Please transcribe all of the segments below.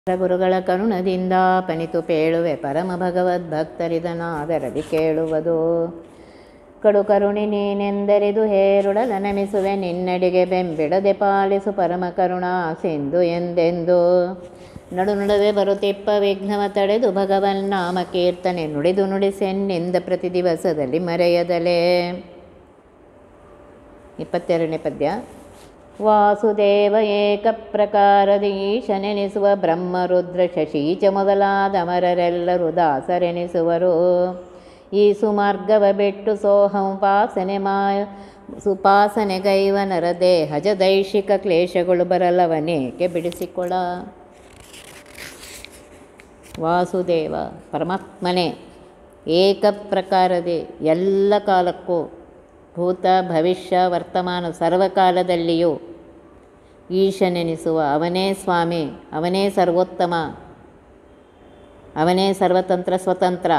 ಗುರುಗಳ ಕರುಣದಿಂದ ಪನಿತು ಪೇಳುವೆ ಪರಮ ಭಗವದ್ಭಕ್ತರಿದನಾದರದಿ ಕೇಳುವುದು ಕಡು ಕರುಣಿ ನೀನೆಂದರಿದು ಹೇರುಡಲ ನಮಿಸುವೆ ನಿನ್ನಡಿಗೆ ಬೆಂಬಿಡದೆ ಪಾಲಿಸು ಪರಮ ಕರುಣಾ ಸಿಂಧು ಎಂದೆಂದು ನಡು ನಡುವೆ ಬರುತ್ತಿಪ್ಪ ವಿಘ್ನವ ತಡೆದು ಭಗವನ್ ನಾಮ ಕೀರ್ತನೆ ನುಡಿದು ನುಡಿಸೆನ್ನಿಂದ ಪ್ರತಿ ದಿವಸದಲ್ಲಿ ಮರೆಯದಲೇ ಇಪ್ಪತ್ತೆರಡನೇ ಪದ್ಯ ವಾಸುದೇವ ಏಕ ಪ್ರಕಾರದ ಈಶನೆನಿಸುವ ಬ್ರಹ್ಮರುದ್ರ ಶಶೀಚ ಮೊದಲಾದ ಅಮರರೆಲ್ಲರೂ ದಾಸರೆನಿಸುವರು ಈ ಸುಮಾರ್ಗವ ಬಿಟ್ಟು ಸೋಹಂಪಾಸನೆ ಮಾಯ ಸುಪಾಸನೆಗೈವ ನರ ದೇಹಜ ದೈಶಿಕ ಕ್ಲೇಶಗಳು ಬರಲವನೇಕೆ ಬಿಡಿಸಿಕೊಳ ವಾಸುದೇವ ಪರಮಾತ್ಮನೇ ಏಕ ಪ್ರಕಾರದೇ ಎಲ್ಲ ಕಾಲಕ್ಕೂ ಭೂತ ಭವಿಷ್ಯ ವರ್ತಮಾನ ಸರ್ವಕಾಲದಲ್ಲಿಯೂ ಈಶನೆನಿಸುವ ಅವನೇ ಸ್ವಾಮಿ ಅವನೇ ಸರ್ವೋತ್ತಮ ಅವನೇ ಸರ್ವತಂತ್ರ ಸ್ವತಂತ್ರ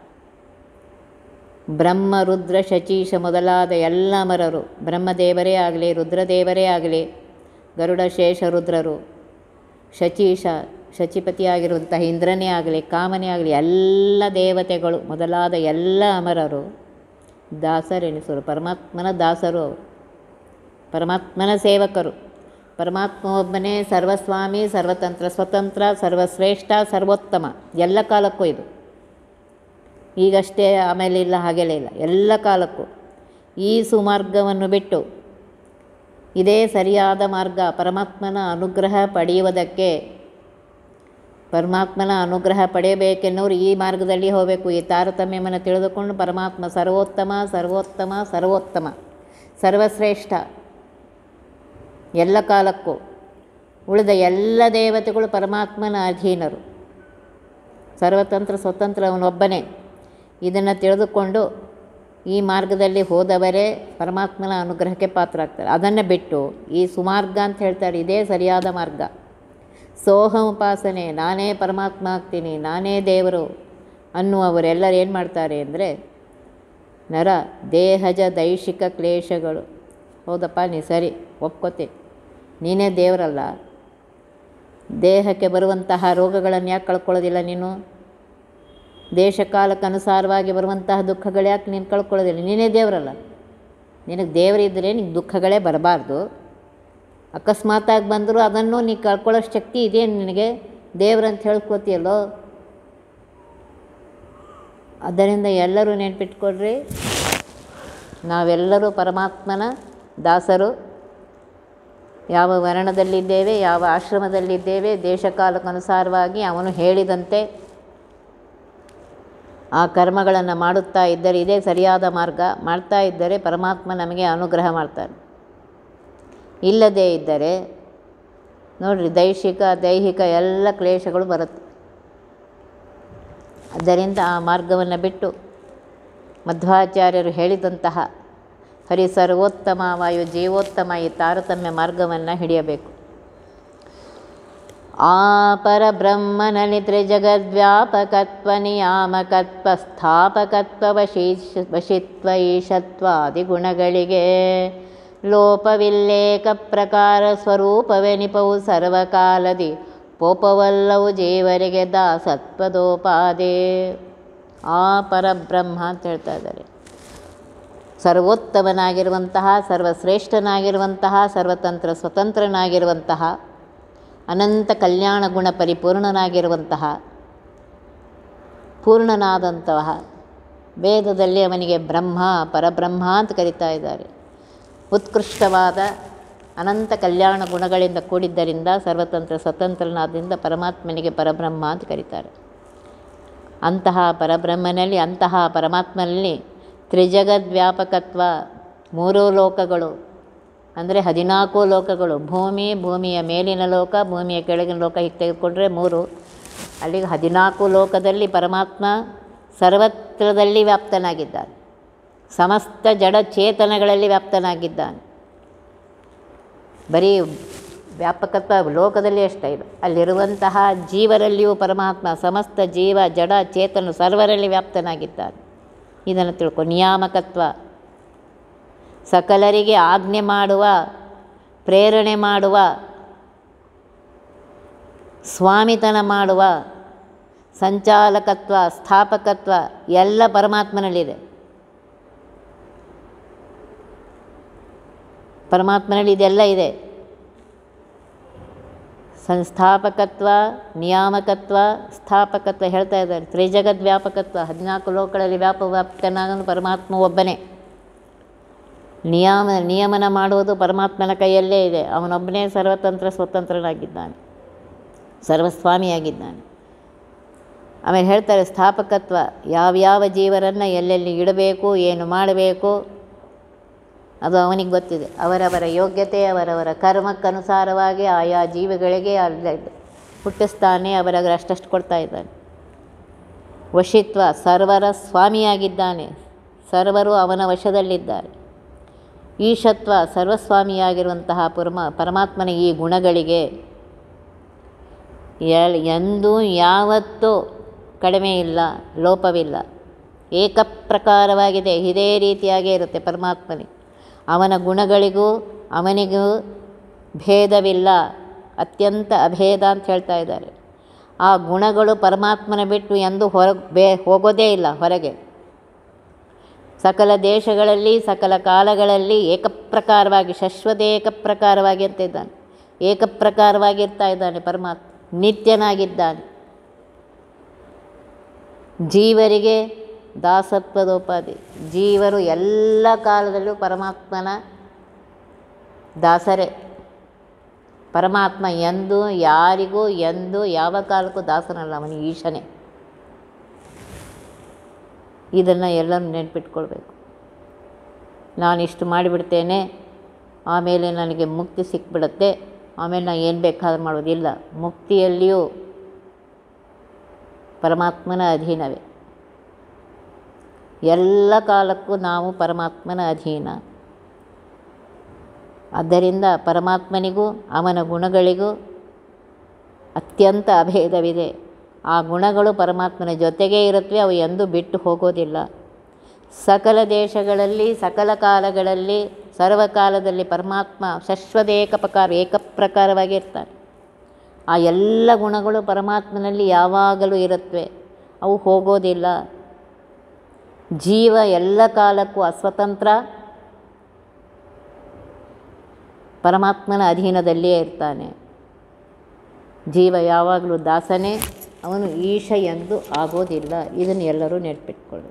ಬ್ರಹ್ಮ ರುದ್ರ ಶಚೀಶ ಮೊದಲಾದ ಎಲ್ಲ ಮರರು ಬ್ರಹ್ಮದೇವರೇ ಆಗಲಿ ರುದ್ರದೇವರೇ ಆಗಲಿ ಗರುಡ ಶೇಷ ರುದ್ರರು ಶಚೀಶ ಶಚಿಪತಿಯಾಗಿರುವಂತಹ ಇಂದ್ರನೇ ಆಗಲಿ ಕಾಮನೇ ಆಗಲಿ ಎಲ್ಲ ದೇವತೆಗಳು ಮೊದಲಾದ ಎಲ್ಲ ಅಮರರು ದಾಸರೆನಿಸುವರು ಪರಮಾತ್ಮನ ದಾಸರು ಅವರು ಪರಮಾತ್ಮನ ಸೇವಕರು ಪರಮಾತ್ಮ ಒಬ್ಬನೇ ಸರ್ವಸ್ವಾಮಿ ಸರ್ವತಂತ್ರ ಸ್ವತಂತ್ರ ಸರ್ವಶ್ರೇಷ್ಠ ಸರ್ವೋತ್ತಮ ಎಲ್ಲ ಕಾಲಕ್ಕೂ ಇದು ಈಗಷ್ಟೇ ಆಮೇಲೆ ಇಲ್ಲ ಹಾಗೆಲ್ಲ ಇಲ್ಲ ಎಲ್ಲ ಕಾಲಕ್ಕೂ ಈ ಸುಮಾರ್ಗವನ್ನು ಬಿಟ್ಟು ಇದೇ ಸರಿಯಾದ ಮಾರ್ಗ ಪರಮಾತ್ಮನ ಅನುಗ್ರಹ ಪಡೆಯುವುದಕ್ಕೆ ಪರಮಾತ್ಮನ ಅನುಗ್ರಹ ಪಡೆಯಬೇಕೆನ್ನೋರು ಈ ಮಾರ್ಗದಲ್ಲಿ ಹೋಗಬೇಕು ಈ ತಾರತಮ್ಯವನ್ನು ತಿಳಿದುಕೊಂಡು ಪರಮಾತ್ಮ ಸರ್ವೋತ್ತಮ ಸರ್ವೋತ್ತಮ ಸರ್ವೋತ್ತಮ ಸರ್ವಶ್ರೇಷ್ಠ ಎಲ್ಲ ಕಾಲಕ್ಕೂ ಉಳಿದ ಎಲ್ಲ ದೇವತೆಗಳು ಪರಮಾತ್ಮನ ಅಧೀನರು ಸರ್ವತಂತ್ರ ಸ್ವತಂತ್ರ ಅವನೊಬ್ಬನೇ ಇದನ್ನು ತಿಳಿದುಕೊಂಡು ಈ ಮಾರ್ಗದಲ್ಲಿ ಹೋದವರೇ ಪರಮಾತ್ಮನ ಅನುಗ್ರಹಕ್ಕೆ ಪಾತ್ರರಾಗ್ತಾರೆ ಅದನ್ನು ಬಿಟ್ಟು ಈ ಸುಮಾರ್ಗ ಅಂತ ಹೇಳ್ತಾರೆ ಇದೇ ಸರಿಯಾದ ಮಾರ್ಗ ಸೋಹಂ ಉಪಾಸನೆ ನಾನೇ ಪರಮಾತ್ಮ ಆಗ್ತೀನಿ ನಾನೇ ದೇವರು ಅನ್ನುವವರೆಲ್ಲರೂ ಏನು ಮಾಡ್ತಾರೆ ಅಂದರೆ ನರ ದೇಹಜ ದೈಶಿಕ ಕ್ಲೇಶಗಳು ಹೌದಪ್ಪ ನೀ ಸರಿ ಒಪ್ಕೋತಿ ನೀನೇ ದೇವರಲ್ಲ ದೇಹಕ್ಕೆ ಬರುವಂತಹ ರೋಗಗಳನ್ನು ಯಾಕೆ ಕಳ್ಕೊಳ್ಳೋದಿಲ್ಲ ನೀನು ದೇಶಕಾಲಕ್ಕನುಸಾರವಾಗಿ ಬರುವಂತಹ ದುಃಖಗಳು ಯಾಕೆ ನೀನು ಕಳ್ಕೊಳ್ಳೋದಿಲ್ಲ ನೀನೇ ದೇವರಲ್ಲ ನಿನಗೆ ದೇವರಿದ್ದರೆ ನಿನಗೆ ದುಃಖಗಳೇ ಬರಬಾರ್ದು ಅಕಸ್ಮಾತಾಗಿ ಬಂದರೂ ಅದನ್ನು ನೀ ಕಳ್ಕೊಳ್ಳೋ ಶಕ್ತಿ ಇದೆ ನಿನಗೆ ದೇವ್ರಂತ ಹೇಳ್ಕೊತೀಯಲ್ಲೋ ಅದರಿಂದ ಎಲ್ಲರೂ ನೆನ್ಪಿಟ್ಕೊಳ್ರಿ ನಾವೆಲ್ಲರೂ ಪರಮಾತ್ಮನ ದಾಸರು ಯಾವ ವರ್ಣದಲ್ಲಿದ್ದೇವೆ ಯಾವ ಆಶ್ರಮದಲ್ಲಿದ್ದೇವೆ ದೇಶಕಾಲಕ್ಕನುಸಾರವಾಗಿ ಅವನು ಹೇಳಿದಂತೆ ಆ ಕರ್ಮಗಳನ್ನು ಮಾಡುತ್ತಾ ಇದ್ದರೆ ಇದೇ ಸರಿಯಾದ ಮಾರ್ಗ ಮಾಡ್ತಾ ಇದ್ದರೆ ಪರಮಾತ್ಮ ನಮಗೆ ಅನುಗ್ರಹ ಮಾಡ್ತಾನೆ ಇಲ್ಲದೇ ಇದ್ದರೆ ನೋಡಿರಿ ದೈಶಿಕ ದೈಹಿಕ ಎಲ್ಲ ಕ್ಲೇಶಗಳು ಬರುತ್ತೆ ಆದ್ದರಿಂದ ಆ ಮಾರ್ಗವನ್ನು ಬಿಟ್ಟು ಮಧ್ವಾಚಾರ್ಯರು ಹೇಳಿದಂತಹ ಹರಿ ಸರ್ವೋತ್ತಮ ವಾಯು ಜೀವೋತ್ತಮ ಈ ತಾರತಮ್ಯ ಮಾರ್ಗವನ್ನು ಹಿಡಿಯಬೇಕು ಆ ಪರಬ್ರಹ್ಮನಲ್ಲಿ ತ್ರಿಜಗದ್ವ್ಯಾಪಕತ್ವ ನಿಯಾಮಕತ್ವ ಸ್ಥಾಪಕತ್ವ ವಶೀಶ್ ವಶಿತ್ವ ಈಶತ್ವಾದಿ ಗುಣಗಳಿಗೆ ಲೋಪವಿಲ್ಲೇಕ ಪ್ರಕಾರ ಸ್ವರೂಪವೆನಿಪವು ಸರ್ವಕಾಲದಿ ಪೋಪವಲ್ಲವು ಜೀವರಿಗೆ ದಾಸತ್ವದೋಪಾದೆ ಆ ಪರಬ್ರಹ್ಮ ಅಂತ ಹೇಳ್ತಾ ಇದ್ದಾರೆ ಸರ್ವೋತ್ತಮನಾಗಿರುವಂತಹ ಸರ್ವಶ್ರೇಷ್ಠನಾಗಿರುವಂತಹ ಸರ್ವತಂತ್ರ ಸ್ವತಂತ್ರನಾಗಿರುವಂತಹ ಅನಂತ ಕಲ್ಯಾಣ ಗುಣ ಪರಿಪೂರ್ಣನಾಗಿರುವಂತಹ ಪೂರ್ಣನಾದಂತಹ ವೇದದಲ್ಲಿ ಅವನಿಗೆ ಬ್ರಹ್ಮ ಪರಬ್ರಹ್ಮ ಅಂತ ಕರೀತಾ ಇದ್ದಾರೆ ಉತ್ಕೃಷ್ಟವಾದ ಅನಂತ ಕಲ್ಯಾಣ ಗುಣಗಳಿಂದ ಕೂಡಿದ್ದರಿಂದ ಸರ್ವತಂತ್ರ ಸ್ವತಂತ್ರನಾದ್ದರಿಂದ ಪರಮಾತ್ಮನಿಗೆ ಪರಬ್ರಹ್ಮ ಅಂತ ಕರೀತಾರೆ ಅಂತಹ ಪರಬ್ರಹ್ಮನಲ್ಲಿ ಅಂತಹ ಪರಮಾತ್ಮನಲ್ಲಿ ತ್ರಿಜಗದ್ವ್ಯಾಪಕತ್ವ ಮೂರೂ ಲೋಕಗಳು ಅಂದರೆ ಹದಿನಾಲ್ಕು ಲೋಕಗಳು ಭೂಮಿ ಭೂಮಿಯ ಮೇಲಿನ ಲೋಕ ಭೂಮಿಯ ಕೆಳಗಿನ ಲೋಕ ಹೀಗೆ ತೆಗೆದುಕೊಂಡ್ರೆ ಮೂರು ಅಲ್ಲಿಗೆ ಹದಿನಾಲ್ಕು ಲೋಕದಲ್ಲಿ ಪರಮಾತ್ಮ ಸರ್ವತ್ರದಲ್ಲಿ ವ್ಯಾಪ್ತನಾಗಿದ್ದಾನೆ ಸಮಸ್ತ ಜಡ ಚೇತನಗಳಲ್ಲಿ ವ್ಯಾಪ್ತನಾಗಿದ್ದಾನೆ ಬರೀ ವ್ಯಾಪಕತ್ವ ಲೋಕದಲ್ಲಿ ಅಷ್ಟೇ ಇಲ್ಲ ಅಲ್ಲಿರುವಂತಹ ಜೀವರಲ್ಲಿಯೂ ಪರಮಾತ್ಮ ಸಮಸ್ತ ಜೀವ ಜಡ ಚೇತನ ಸರ್ವರಲ್ಲಿ ವ್ಯಾಪ್ತನಾಗಿದ್ದಾನೆ ಇದನ್ನು ತಿಳ್ಕೊ ನಿಯಾಮಕತ್ವ ಸಕಲರಿಗೆ ಆಜ್ಞೆ ಮಾಡುವ ಪ್ರೇರಣೆ ಮಾಡುವ ಸ್ವಾಮಿತನ ಮಾಡುವ ಸಂಚಾಲಕತ್ವ ಸ್ಥಾಪಕತ್ವ ಎಲ್ಲ ಪರಮಾತ್ಮನಲ್ಲಿದೆ ಪರಮಾತ್ಮನಲ್ಲಿ ಇದೆಲ್ಲ ಇದೆ ಸಂಸ್ಥಾಪಕತ್ವ ನಿಯಾಮಕತ್ವ ಸ್ಥಾಪಕತ್ವ ಹೇಳ್ತಾ ಇದ್ದಾರೆ ತ್ರಿಜಗದ್ ವ್ಯಾಪಕತ್ವ ಹದಿನಾಲ್ಕು ಲೋಕಗಳಲ್ಲಿ ವ್ಯಾಪ ವ್ಯಾಪಕನಾಗನು ಪರಮಾತ್ಮ ಒಬ್ಬನೇ ನಿಯಮ ನಿಯಮನ ಮಾಡುವುದು ಪರಮಾತ್ಮನ ಕೈಯಲ್ಲೇ ಇದೆ ಅವನೊಬ್ಬನೇ ಸರ್ವತಂತ್ರ ಸ್ವತಂತ್ರನಾಗಿದ್ದಾನೆ ಸರ್ವಸ್ವಾಮಿಯಾಗಿದ್ದಾನೆ ಆಮೇಲೆ ಹೇಳ್ತಾರೆ ಸ್ಥಾಪಕತ್ವ ಯಾವ್ಯಾವ ಜೀವರನ್ನು ಎಲ್ಲೆಲ್ಲಿ ಇಡಬೇಕು ಏನು ಮಾಡಬೇಕು ಅದು ಅವನಿಗೆ ಗೊತ್ತಿದೆ ಅವರವರ ಯೋಗ್ಯತೆ ಅವರವರ ಕರ್ಮಕ್ಕನುಸಾರವಾಗಿ ಆಯಾ ಜೀವಿಗಳಿಗೆ ಅಲ್ಲಿ ಹುಟ್ಟಿಸ್ತಾನೆ ಅವರಿಗೆ ಅಷ್ಟಷ್ಟು ಕೊಡ್ತಾ ಇದ್ದಾನೆ ವಶಿತ್ವ ಸರ್ವರ ಸ್ವಾಮಿಯಾಗಿದ್ದಾನೆ ಸರ್ವರು ಅವನ ವಶದಲ್ಲಿದ್ದಾರೆ ಈಶತ್ವ ಸರ್ವಸ್ವಾಮಿಯಾಗಿರುವಂತಹ ಪರಮ ಪರಮಾತ್ಮನ ಈ ಗುಣಗಳಿಗೆ ಎಲ್ ಎಂದೂ ಯಾವತ್ತೂ ಕಡಿಮೆ ಇಲ್ಲ ಲೋಪವಿಲ್ಲ ಏಕಪ್ರಕಾರವಾಗಿದೆ ಇದೇ ರೀತಿಯಾಗೇ ಇರುತ್ತೆ ಪರಮಾತ್ಮನಿಗೆ ಅವನ ಗುಣಗಳಿಗೂ ಅವನಿಗೂ ಭೇದವಿಲ್ಲ ಅತ್ಯಂತ ಅಭೇದ ಅಂತ ಹೇಳ್ತಾ ಇದ್ದಾರೆ ಆ ಗುಣಗಳು ಪರಮಾತ್ಮನ ಬಿಟ್ಟು ಎಂದು ಹೊರ ಬೇ ಹೋಗೋದೇ ಇಲ್ಲ ಹೊರಗೆ ಸಕಲ ದೇಶಗಳಲ್ಲಿ ಸಕಲ ಕಾಲಗಳಲ್ಲಿ ಏಕಪ್ರಕಾರವಾಗಿ ಶಾಶ್ವತ ಏಕಪ್ರಕಾರವಾಗಿ ಅಂತ ಇದ್ದಾನೆ ಏಕಪ್ರಕಾರವಾಗಿರ್ತಾ ಇದ್ದಾನೆ ಪರಮಾತ್ಮ ನಿತ್ಯನಾಗಿದ್ದಾನೆ ಜೀವರಿಗೆ ದಾಸತ್ವದೋಪಾಧಿ ಜೀವರು ಎಲ್ಲ ಕಾಲದಲ್ಲೂ ಪರಮಾತ್ಮನ ದಾಸರೇ ಪರಮಾತ್ಮ ಎಂದೂ ಯಾರಿಗೂ ಎಂದೂ ಯಾವ ಕಾಲಕ್ಕೂ ದಾಸನಲ್ಲ ಅವನಿಗೆ ಈಶನೇ ಇದನ್ನು ಎಲ್ಲರೂ ನೆನ್ಪಿಟ್ಕೊಳ್ಬೇಕು ನಾನಿಷ್ಟು ಮಾಡಿಬಿಡ್ತೇನೆ ಆಮೇಲೆ ನನಗೆ ಮುಕ್ತಿ ಸಿಕ್ಬಿಡುತ್ತೆ ಆಮೇಲೆ ನಾನು ಏನು ಬೇಕಾದ್ರೂ ಮಾಡೋದಿಲ್ಲ ಮುಕ್ತಿಯಲ್ಲಿಯೂ ಪರಮಾತ್ಮನ ಅಧೀನವೇ ಎಲ್ಲ ಕಾಲಕ್ಕೂ ನಾವು ಪರಮಾತ್ಮನ ಅಧೀನ ಆದ್ದರಿಂದ ಪರಮಾತ್ಮನಿಗೂ ಅವನ ಗುಣಗಳಿಗೂ ಅತ್ಯಂತ ಅಭೇದವಿದೆ ಆ ಗುಣಗಳು ಪರಮಾತ್ಮನ ಜೊತೆಗೇ ಇರುತ್ತವೆ ಅವು ಎಂದೂ ಬಿಟ್ಟು ಹೋಗೋದಿಲ್ಲ ಸಕಲ ದೇಶಗಳಲ್ಲಿ ಸಕಲ ಕಾಲಗಳಲ್ಲಿ ಸರ್ವಕಾಲದಲ್ಲಿ ಪರಮಾತ್ಮ ಶಾಶ್ವತ ಏಕಪ್ರಕಾರ ಏಕಪ್ರಕಾರವಾಗಿ ಇರ್ತಾನೆ ಆ ಎಲ್ಲ ಗುಣಗಳು ಪರಮಾತ್ಮನಲ್ಲಿ ಯಾವಾಗಲೂ ಇರುತ್ತವೆ ಅವು ಹೋಗೋದಿಲ್ಲ ಜೀವ ಎಲ್ಲ ಕಾಲಕ್ಕೂ ಅಸ್ವತಂತ್ರ ಪರಮಾತ್ಮನ ಅಧೀನದಲ್ಲಿಯೇ ಇರ್ತಾನೆ ಜೀವ ಯಾವಾಗಲೂ ದಾಸನೇ ಅವನು ಈಶ ಎಂದು ಆಗೋದಿಲ್ಲ ಇದನ್ನು ಎಲ್ಲರೂ ನೆನಪಿಟ್ಕೊಳ್ಬೇಕು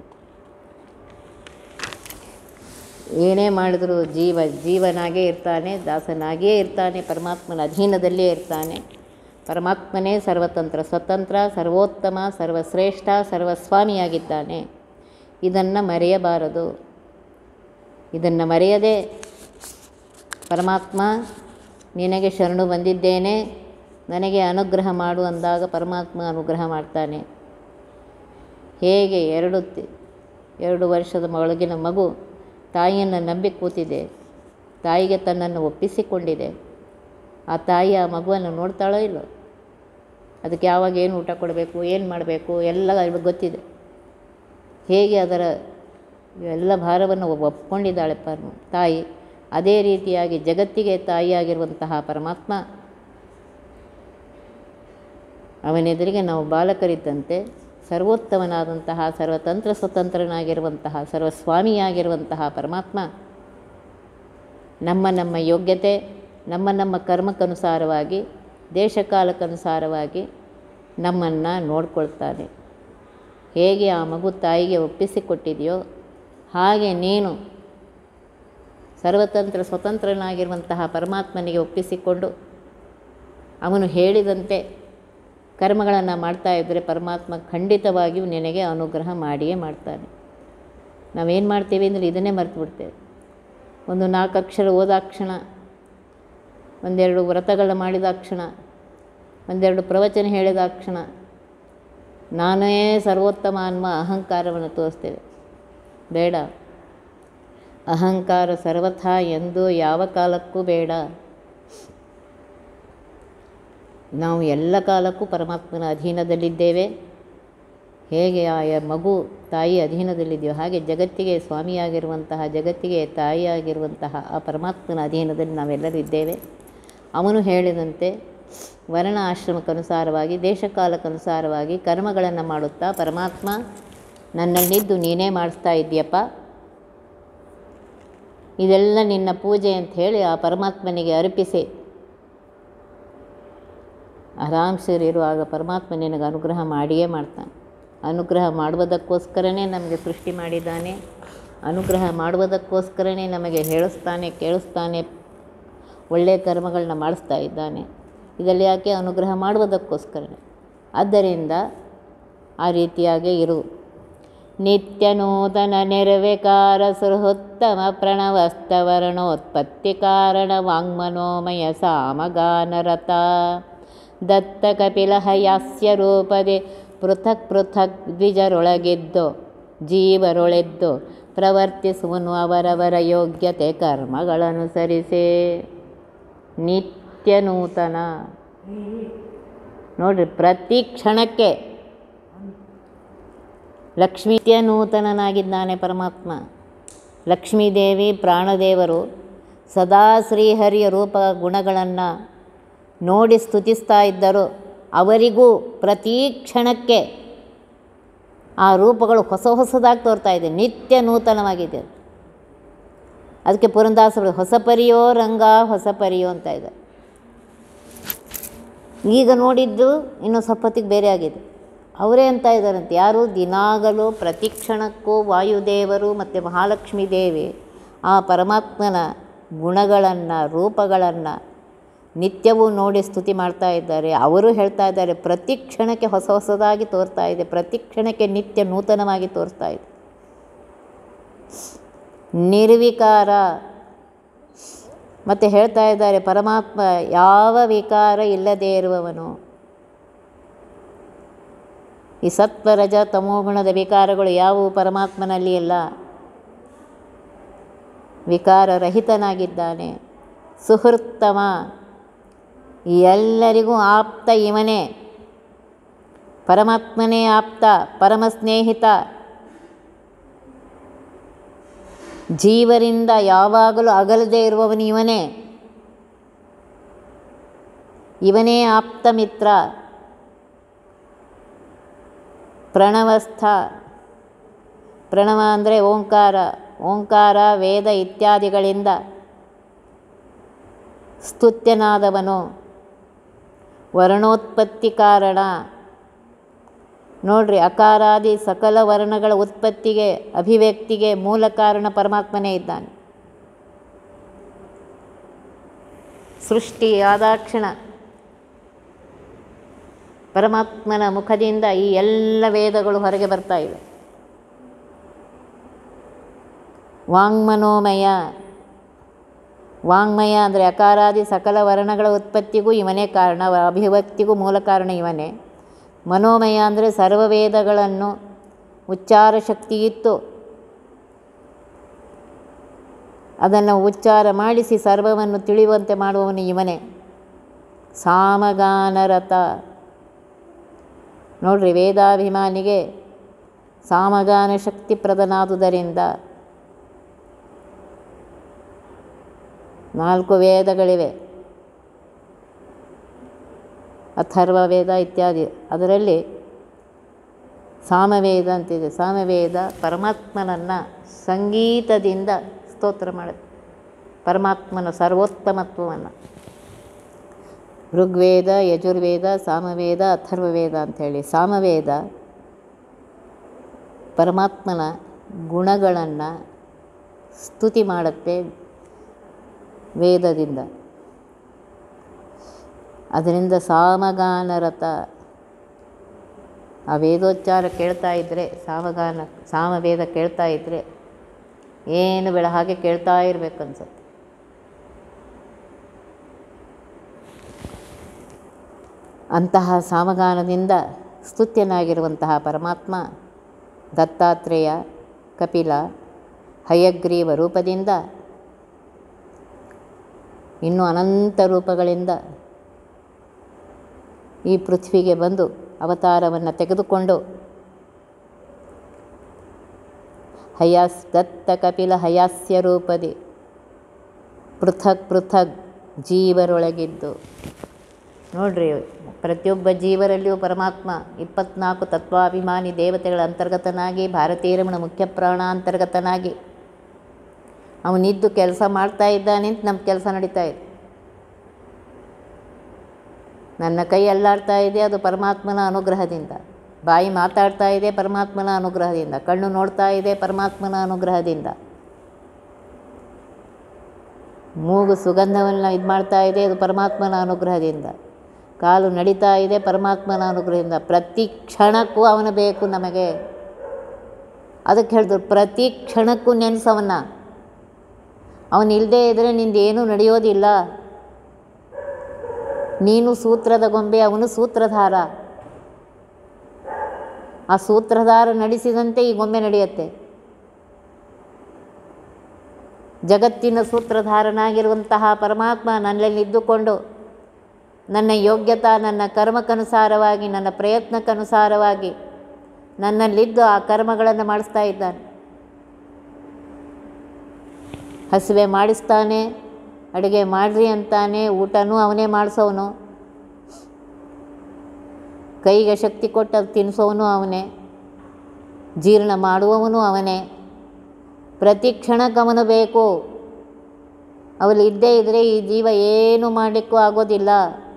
ಏನೇ ಮಾಡಿದರೂ ಜೀವ ಜೀವನಾಗೇ ಇರ್ತಾನೆ ದಾಸನಾಗಿಯೇ ಇರ್ತಾನೆ ಪರಮಾತ್ಮನ ಅಧೀನದಲ್ಲಿಯೇ ಇರ್ತಾನೆ ಪರಮಾತ್ಮನೇ ಸರ್ವತಂತ್ರ ಸ್ವತಂತ್ರ ಸರ್ವೋತ್ತಮ ಸರ್ವಶ್ರೇಷ್ಠ ಸರ್ವಸ್ವಾಮಿಯಾಗಿದ್ದಾನೆ ಇದನ್ನು ಮರೆಯಬಾರದು ಇದನ್ನು ಮರೆಯದೆ ಪರಮಾತ್ಮ ನಿನಗೆ ಶರಣು ಬಂದಿದ್ದೇನೆ ನನಗೆ ಅನುಗ್ರಹ ಮಾಡು ಅಂದಾಗ ಪರಮಾತ್ಮ ಅನುಗ್ರಹ ಮಾಡ್ತಾನೆ ಹೇಗೆ ಎರಡು ತಿ- ಎರಡು ವರ್ಷದ ಒಳಗಿನ ಮಗು ತಾಯಿಯನ್ನು ನಂಬಿ ಕೂತಿದೆ ತಾಯಿಗೆ ತನ್ನನ್ನು ಒಪ್ಪಿಸಿಕೊಂಡಿದೆ ಆ ತಾಯಿ ಆ ಮಗುವನ್ನು ನೋಡ್ತಾಳೋ ಇಲ್ಲೋ ಅದಕ್ಕೆ ಯಾವಾಗ ಏನು ಊಟ ಕೊಡಬೇಕು ಏನು ಮಾಡಬೇಕು ಎಲ್ಲ ಅವಳಿಗೆ ಗೊತ್ತಿದೆ ಹೇಗೆ ಅದರ ಎಲ್ಲ ಭಾರವನ್ನು ಒಪ್ಕೊಂಡಿದ್ದಾಳೆ ಪರಮ ತಾಯಿ ಅದೇ ರೀತಿಯಾಗಿ ಜಗತ್ತಿಗೆ ತಾಯಿಯಾಗಿರುವಂತಹ ಪರಮಾತ್ಮ ಅವನೆದುರಿಗೆ ನಾವು ಬಾಲಕರಿದ್ದಂತೆ ಸರ್ವೋತ್ತಮನಾದಂತಹ ಸರ್ವತಂತ್ರ ಸ್ವತಂತ್ರನಾಗಿರುವಂತಹ ಸರ್ವಸ್ವಾಮಿಯಾಗಿರುವಂತಹ ಪರಮಾತ್ಮ ನಮ್ಮ ನಮ್ಮ ಯೋಗ್ಯತೆ ನಮ್ಮ ನಮ್ಮ ಕರ್ಮಕ್ಕನುಸಾರವಾಗಿ ದೇಶಕಾಲಕ್ಕನುಸಾರವಾಗಿ ನಮ್ಮನ್ನು ನೋಡ್ಕೊಳ್ತಾನೆ ಹೇಗೆ ಆ ಮಗು ತಾಯಿಗೆ ಒಪ್ಪಿಸಿಕೊಟ್ಟಿದೆಯೋ ಹಾಗೆ ನೀನು ಸರ್ವತಂತ್ರ ಸ್ವತಂತ್ರನಾಗಿರುವಂತಹ ಪರಮಾತ್ಮನಿಗೆ ಒಪ್ಪಿಸಿಕೊಂಡು ಅವನು ಹೇಳಿದಂತೆ ಕರ್ಮಗಳನ್ನು ಮಾಡ್ತಾ ಇದ್ದರೆ ಪರಮಾತ್ಮ ಖಂಡಿತವಾಗಿಯೂ ನಿನಗೆ ಅನುಗ್ರಹ ಮಾಡಿಯೇ ಮಾಡ್ತಾನೆ ನಾವೇನು ಮಾಡ್ತೀವಿ ಅಂದರೆ ಇದನ್ನೇ ಮರ್ತು ಬಿಡ್ತೇವೆ ಒಂದು ನಾಲ್ಕು ಅಕ್ಷರ ಓದಾಕ್ಷಣ ಒಂದೆರಡು ವ್ರತಗಳು ಮಾಡಿದಾಕ್ಷಣ ಒಂದೆರಡು ಪ್ರವಚನ ಹೇಳಿದಾಕ್ಷಣ ನಾನೇ ಸರ್ವೋತ್ತಮ ಅನ್ನುವ ಅಹಂಕಾರವನ್ನು ತೋರಿಸ್ತೇವೆ ಬೇಡ ಅಹಂಕಾರ ಸರ್ವಥಾ ಎಂದು ಯಾವ ಕಾಲಕ್ಕೂ ಬೇಡ ನಾವು ಎಲ್ಲ ಕಾಲಕ್ಕೂ ಪರಮಾತ್ಮನ ಅಧೀನದಲ್ಲಿದ್ದೇವೆ ಹೇಗೆ ಆ ಯ- ಮಗು ತಾಯಿ ಅಧೀನದಲ್ಲಿದೆಯೋ ಹಾಗೆ ಜಗತ್ತಿಗೆ ಸ್ವಾಮಿಯಾಗಿರುವಂತಹ ಜಗತ್ತಿಗೆ ತಾಯಿಯಾಗಿರುವಂತಹ ಆ ಪರಮಾತ್ಮನ ಅಧೀನದಲ್ಲಿ ನಾವೆಲ್ಲರೂ ಇದ್ದೇವೆ ಅವನು ಹೇಳಿದಂತೆ ವರ್ಣ ಆಶ್ರಮಕ್ಕನುಸಾರವಾಗಿ ದೇಶಕಾಲಕ್ಕನುಸಾರವಾಗಿ ಕರ್ಮಗಳನ್ನು ಮಾಡುತ್ತಾ ಪರಮಾತ್ಮ ನನ್ನಲ್ಲಿದ್ದು ನೀನೇ ಮಾಡಿಸ್ತಾ ಇದ್ದೀಯಪ್ಪ ಇದೆಲ್ಲ ನಿನ್ನ ಪೂಜೆ ಅಂತ ಹೇಳಿ ಆ ಪರಮಾತ್ಮನಿಗೆ ಅರ್ಪಿಸಿ ಆರಾಮ್ಸಿರಿರುವಾಗ ಪರಮಾತ್ಮ ನಿನಗೆ ಅನುಗ್ರಹ ಮಾಡಿಯೇ ಮಾಡ್ತಾನೆ ಅನುಗ್ರಹ ಮಾಡುವುದಕ್ಕೋಸ್ಕರನೇ ನಮಗೆ ಸೃಷ್ಟಿ ಮಾಡಿದ್ದಾನೆ ಅನುಗ್ರಹ ಮಾಡುವುದಕ್ಕೋಸ್ಕರನೇ ನಮಗೆ ಹೇಳಿಸ್ತಾನೆ ಕೇಳಿಸ್ತಾನೆ ಒಳ್ಳೆಯ ಕರ್ಮಗಳನ್ನ ಮಾಡಿಸ್ತಾ ಇದ್ದಾನೆ ಇದೆಲ್ಲ ಯಾಕೆ ಅನುಗ್ರಹ ಮಾಡುವುದಕ್ಕೋಸ್ಕರನೇ ಆದ್ದರಿಂದ ಆ ರೀತಿಯಾಗೇ ಇರು ನಿತ್ಯ ನೂತನ ನಿರ್ವಿಕಾರ ಸುಹೃತ್ತಮ ಪ್ರಣವಸ್ತವರ್ಣೋತ್ಪತ್ತಿ ಕಾರಣ ವಾಂಗ್ಮನೋಮಯ ಸಾಮಗಾನರತ ದತ್ತ ಕಪಿಲ ಹಯಾಸ್ಯ ರೂಪದೆ ಪೃಥಕ್ ಪೃಥಕ್ ದ್ವಿಜರೊಳಗಿದ್ದು ಜೀವರೊಳೆದ್ದು ಪ್ರವರ್ತಿಸುವನು ಅವರವರ ಯೋಗ್ಯತೆ ಕರ್ಮಗಳನುಸರಿಸೇ ನಿತ್ಯ ನೂತನ ನೋಡ್ರಿ ಪ್ರತಿ ಕ್ಷಣಕ್ಕೆ ಲಕ್ಷ್ಮೀತ್ಯ ನೂತನನಾಗಿದ್ದಾನೆ ಪರಮಾತ್ಮ ಲಕ್ಷ್ಮೀದೇವಿ ಪ್ರಾಣದೇವರು ಸದಾ ಶ್ರೀಹರಿಯ ರೂಪ ಗುಣಗಳನ್ನು ನೋಡಿ ಸ್ತುತಿಸ್ತಾ ಇದ್ದರು ಅವರಿಗೂ ಪ್ರತಿ ಕ್ಷಣಕ್ಕೆ ಆ ರೂಪಗಳು ಹೊಸ ಹೊಸದಾಗಿ ತೋರ್ತಾ ಇದೆ ನಿತ್ಯ ನೂತನವಾಗಿದೆ ಅದಕ್ಕೆ ಪುರಂದಾಸರು ಹೊಸ ಪರಿಯೋ ರಂಗ ಹೊಸ ಪರಿಯೋ ಅಂತ ಇದೆ ಈಗ ನೋಡಿದ್ದು ಇನ್ನೂ ಸ್ವಲ್ಪ ಹೊತ್ತಿಗೆ ಬೇರೆ ಆಗಿದೆ ಅವರೇ ಅಂತ ಇದ್ದಾರಂತೆ ಯಾರು ದಿನಾಗಲೂ ಪ್ರತಿ ಕ್ಷಣಕ್ಕೂ ವಾಯುದೇವರು ಮತ್ತು ಮಹಾಲಕ್ಷ್ಮೀ ದೇವಿ ಆ ಪರಮಾತ್ಮನ ಗುಣಗಳನ್ನು ರೂಪಗಳನ್ನು ನಿತ್ಯವೂ ನೋಡಿ ಸ್ತುತಿ ಮಾಡ್ತಾ ಇದ್ದಾರೆ ಅವರು ಹೇಳ್ತಾ ಇದ್ದಾರೆ ಪ್ರತಿ ಕ್ಷಣಕ್ಕೆ ಹೊಸ ಹೊಸದಾಗಿ ತೋರ್ತಾ ಇದೆ ಪ್ರತಿ ಕ್ಷಣಕ್ಕೆ ನಿತ್ಯ ನೂತನವಾಗಿ ತೋರಿಸ್ತಾ ಇದೆ ನಿರ್ವಿಕಾರ ಮತ್ತು ಹೇಳ್ತಾ ಇದ್ದಾರೆ ಪರಮಾತ್ಮ ಯಾವ ವಿಕಾರ ಇಲ್ಲದೇ ಇರುವವನು ಈ ಸತ್ವ ರಜ ತಮೋಗುಣದ ವಿಕಾರಗಳು ಯಾವುವು ಪರಮಾತ್ಮನಲ್ಲಿ ಇಲ್ಲ ವಿಕಾರರಹಿತನಾಗಿದ್ದಾನೆ ಸುಹೃತ್ತಮ ಎಲ್ಲರಿಗೂ ಆಪ್ತ ಇವನೇ ಪರಮಾತ್ಮನೇ ಆಪ್ತ ಪರಮ ಸ್ನೇಹಿತ ಜೀವರಿಂದ ಯಾವಾಗಲೂ ಅಗಲದೇ ಇರುವವನು ಇವನೇ ಇವನೇ ಆಪ್ತ ಮಿತ್ರ ಪ್ರಣವಸ್ಥ ಪ್ರಣವ ಅಂದರೆ ಓಂಕಾರ ಓಂಕಾರ ವೇದ ಇತ್ಯಾದಿಗಳಿಂದ ಸ್ತುತ್ಯನಾದವನು ವರ್ಣೋತ್ಪತ್ತಿ ಕಾರಣ ನೋಡ್ರಿ ಅಕಾರಾದಿ ಸಕಲ ವರ್ಣಗಳ ಉತ್ಪತ್ತಿಗೆ ಅಭಿವ್ಯಕ್ತಿಗೆ ಮೂಲ ಕಾರಣ ಪರಮಾತ್ಮನೇ ಇದ್ದಾನೆ ಸೃಷ್ಟಿ ಆದಾಕ್ಷಣ ಪರಮಾತ್ಮನ ಮುಖದಿಂದ ಈ ಎಲ್ಲ ವೇದಗಳು ಹೊರಗೆ ಬರ್ತಾ ಇವೆ ವಾಂಗ್ಮನೋಮಯ ವಾಂಗ್ಮಯ ಅಂದರೆ ಅಕಾರಾದಿ ಸಕಲ ವರ್ಣಗಳ ಉತ್ಪತ್ತಿಗೂ ಇವನೇ ಕಾರಣ ಅಭಿವ್ಯಕ್ತಿಗೂ ಮೂಲ ಕಾರಣ ಇವನೇ ಮನೋಮಯ ಅಂದರೆ ಸರ್ವ ವೇದಗಳನ್ನು ಉಚ್ಚಾರ ಶಕ್ತಿ ಇತ್ತು ಅದನ್ನು ಉಚ್ಚಾರ ಮಾಡಿಸಿ ಸರ್ವವನ್ನು ತಿಳಿಯುವಂತೆ ಮಾಡುವವನು ಇವನೇ ಸಾಮಗಾನರತ ನೋಡ್ರಿ ವೇದಾಭಿಮಾನಿಗೆ ಸಾಮಗಾನ ಶಕ್ತಿ ಪ್ರದನಾದುದರಿಂದ ನಾಲ್ಕು ವೇದಗಳಿವೆ ಅಥರ್ವ ವೇದ ಇತ್ಯಾದಿ ಅದರಲ್ಲಿ ಸಾಮವೇದ ಅಂತಿದೆ ಸಾಮವೇದ ಪರಮಾತ್ಮನನ್ನು ಸಂಗೀತದಿಂದ ಸ್ತೋತ್ರ ಮಾಡುತ್ತೆ ಪರಮಾತ್ಮನ ಸರ್ವೋತ್ತಮತ್ವವನ್ನು ಋಗ್ವೇದ ಯಜುರ್ವೇದ ಸಾಮವೇದ ಅಥರ್ವವೇದ ಅಂಥೇಳಿ ಸಾಮವೇದ ಪರಮಾತ್ಮನ ಗುಣಗಳನ್ನು ಸ್ತುತಿ ಮಾಡುತ್ತೆ ವೇದದಿಂದ ಅದರಿಂದ ಸಾಮಗಾನರತ ಆ ವೇದೋಚ್ಚಾರ ಕೇಳ್ತಾ ಇದ್ದರೆ ಸಾಮಗಾನ ಸಾಮವೇದ ಕೇಳ್ತಾ ಇದ್ದರೆ ಏನು ಬೇಡ ಹಾಗೆ ಕೇಳ್ತಾ ಇರಬೇಕು ಅನ್ಸುತ್ತೆ ಅಂತಹ ಸಾಮಗಾನದಿಂದ ಸ್ತುತ್ಯನಾಗಿರುವಂತಹ ಪರಮಾತ್ಮ ದತ್ತಾತ್ರೇಯ ಕಪಿಲ ಹಯಗ್ರೀವ ರೂಪದಿಂದ ಇನ್ನು ಅನಂತ ರೂಪಗಳಿಂದ ಈ ಪೃಥ್ವಿಗೆ ಬಂದು ಅವತಾರವನ್ನು ತೆಗೆದುಕೊಂಡು ಹಯಾಸ್ ದತ್ತ ಕಪಿಲ ಹಯಾಸ್ಯ ರೂಪದಿ ಪೃಥಕ್ ಪೃಥಕ್ ಜೀವರೊಳಗಿದ್ದು ನೋಡ್ರಿ ಪ್ರತಿಯೊಬ್ಬ ಜೀವರಲ್ಲಿಯೂ ಪರಮಾತ್ಮ ಇಪ್ಪತ್ನಾಲ್ಕು ತತ್ವಾಭಿಮಾನಿ ದೇವತೆಗಳ ಅಂತರ್ಗತನಾಗಿ ಭಾರತೀಯ ರಮಣ ಮುಖ್ಯ ಪ್ರಾಣ ಅಂತರ್ಗತನಾಗಿ ಅವನಿದ್ದು ಕೆಲಸ ಮಾಡ್ತಾ ಇದ್ದಾನೆ ಅಂತ ನಮ್ಮ ಕೆಲಸ ನಡೀತಾ ಇದೆ ನನ್ನ ಕೈ ಅಲ್ಲಾಡ್ತಾ ಇದೆ ಅದು ಪರಮಾತ್ಮನ ಅನುಗ್ರಹದಿಂದ ಬಾಯಿ ಮಾತಾಡ್ತಾ ಇದೆ ಪರಮಾತ್ಮನ ಅನುಗ್ರಹದಿಂದ ಕಣ್ಣು ನೋಡ್ತಾ ಇದೆ ಪರಮಾತ್ಮನ ಅನುಗ್ರಹದಿಂದ ಮೂಗು ಸುಗಂಧವನ್ನು ಇದು ಮಾಡ್ತಾ ಇದೆ ಅದು ಪರಮಾತ್ಮನ ಅನುಗ್ರಹದಿಂದ ಕಾಲು ನಡೀತಾ ಇದೆ ಪರಮಾತ್ಮನ ಅನುಗ್ರಹದಿಂದ ಪ್ರತಿ ಕ್ಷಣಕ್ಕೂ ಅವನು ಬೇಕು ನಮಗೆ ಅದಕ್ಕೆ ಹೇಳಿದ್ರು ಪ್ರತಿ ಕ್ಷಣಕ್ಕೂ ನೆನೆಸವನ್ನ ಅವನು ಇಲ್ಲದೇ ಇದ್ದರೆ ನಿಂದೇನೂ ನಡೆಯೋದಿಲ್ಲ ನೀನು ಸೂತ್ರದ ಗೊಂಬೆ ಅವನು ಸೂತ್ರಧಾರ ಆ ಸೂತ್ರಧಾರ ನಡೆಸಿದಂತೆ ಈ ಗೊಂಬೆ ನಡೆಯುತ್ತೆ ಜಗತ್ತಿನ ಸೂತ್ರಧಾರನಾಗಿರುವಂತಹ ಪರಮಾತ್ಮ ನನ್ನಲ್ಲಿ ಇದ್ದುಕೊಂಡು ನನ್ನ ಯೋಗ್ಯತಾ ನನ್ನ ಕರ್ಮಕ್ಕನುಸಾರವಾಗಿ ನನ್ನ ಪ್ರಯತ್ನಕ್ಕನುಸಾರವಾಗಿ ನನ್ನಲ್ಲಿದ್ದು ಆ ಕರ್ಮಗಳನ್ನು ಮಾಡಿಸ್ತಾ ಇದ್ದಾನೆ ಹಸಿವೆ ಮಾಡಿಸ್ತಾನೆ ಅಡುಗೆ ಮಾಡಿರಿ ಅಂತಾನೆ ಊಟನೂ ಅವನೇ ಮಾಡಿಸೋನು ಕೈಗೆ ಶಕ್ತಿ ಕೊಟ್ಟು ಅದು ತಿನ್ನಿಸೋನು ಅವನೇ ಜೀರ್ಣ ಮಾಡುವವನು ಅವನೇ ಪ್ರತಿ ಕ್ಷಣಕ್ಕೆ ಅವನು ಬೇಕು ಅವಳು ಇದ್ದೇ ಇದ್ದರೆ ಈ ಜೀವ ಏನು ಮಾಡಲಿಕ್ಕೂ ಆಗೋದಿಲ್ಲ